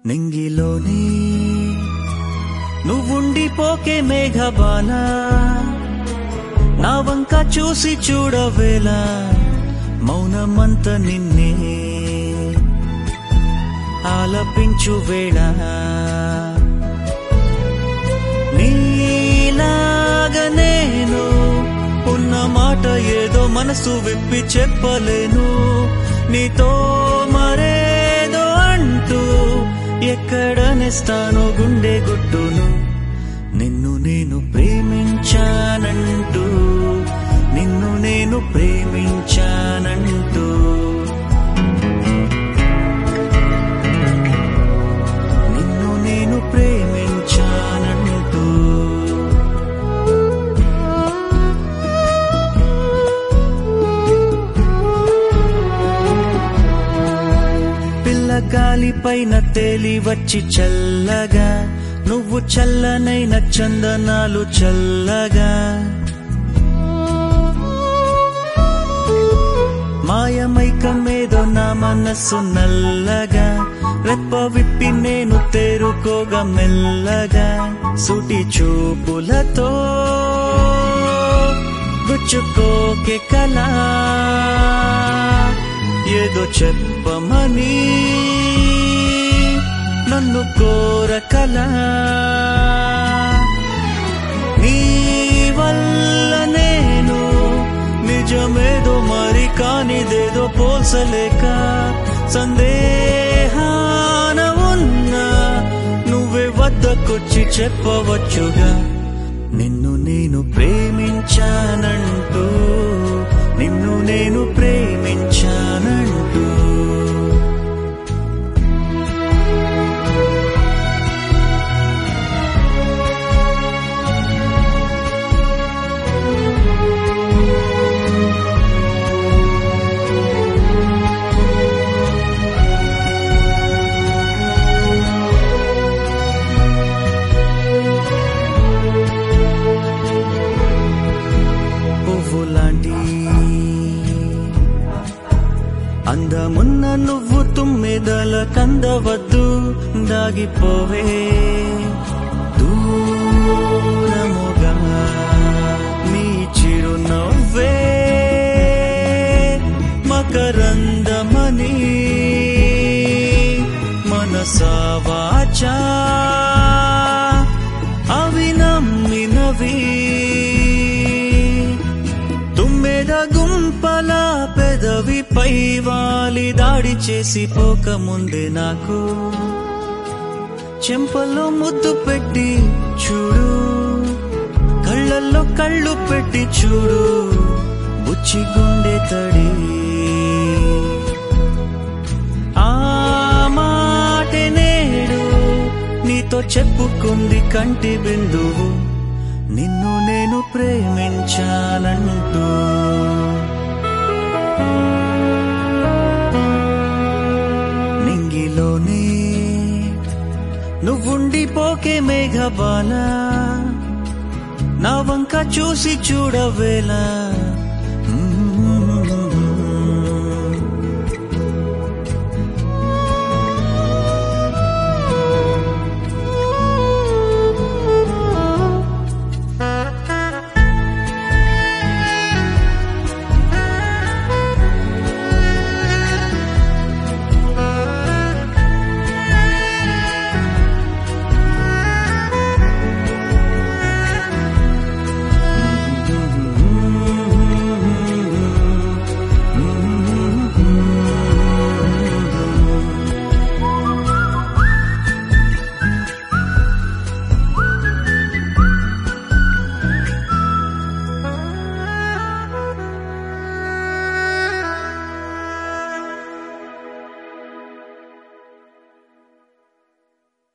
నింగిలోనే నువ్వుండిపోకే మేఘబాల నా వంక చూసి చూడవేలా మౌనమంత నిన్నే ఆలపించు వేళ నీలాగ నేను ఉన్న మాట ఏదో మనసు విప్పి చెప్పలేను నీతో మరేదో అంటూ ఎక్కడ నెస్తానో గుండె గుట్టును నిన్ను నేను ప్రేమించానంటూ నిన్ను నేను ప్రేమించానంటూ నిన్ను నేను ప్రేమించానంటూ పిల్ల గాలి పైన తేలి వచ్చి చల్లగా నువ్వు చల్లనైన చందనాలు చల్లగా మాయమైకమేదో నా మనస్సు నల్లగా రెప్ప విప్పి నేను తేరుకోగా మెల్లగా సుటి చూపులతో గుచ్చుకోకే కలా ఏదో చెప్పమని నన్ను కోరకలా నీ వల్ల నేను నిజమేదో మరి కానిదేదో పోల్చలేక సందేహాన ఉన్నా నువ్వే వద్దకొచ్చి చెప్పవచ్చుగా నిన్ను నేను ప్రేమించానంటూ నిన్ను నేను ప్రేమించానంటూ పువ్వు లాంటి అందమున్న నువ్వు తుమ్మెదల కందవద్దు దాగిపోవే దూరముగా నీ చిరునవ్వే మకరందమని మనసావాచా అవి నమ్మినవి తుమ్మెద గుంపల పెదవిపై వాలి దాడి చేసి పోకముందే నాకు చెంపలో ముద్దు పెట్టి చూడు కళ్ళల్లో కళ్ళు పెట్టి చూడు బుచ్చి గుండె తడి ఆ మాటే నేడు నీతో చెప్పుకుంది కంటి బిందువు నిన్ను నేను ప్రేమించాలంటూ నింగిలోనే నువ్వుండిపోకే మేఘబాల నా వంక చూసి చూడవేలా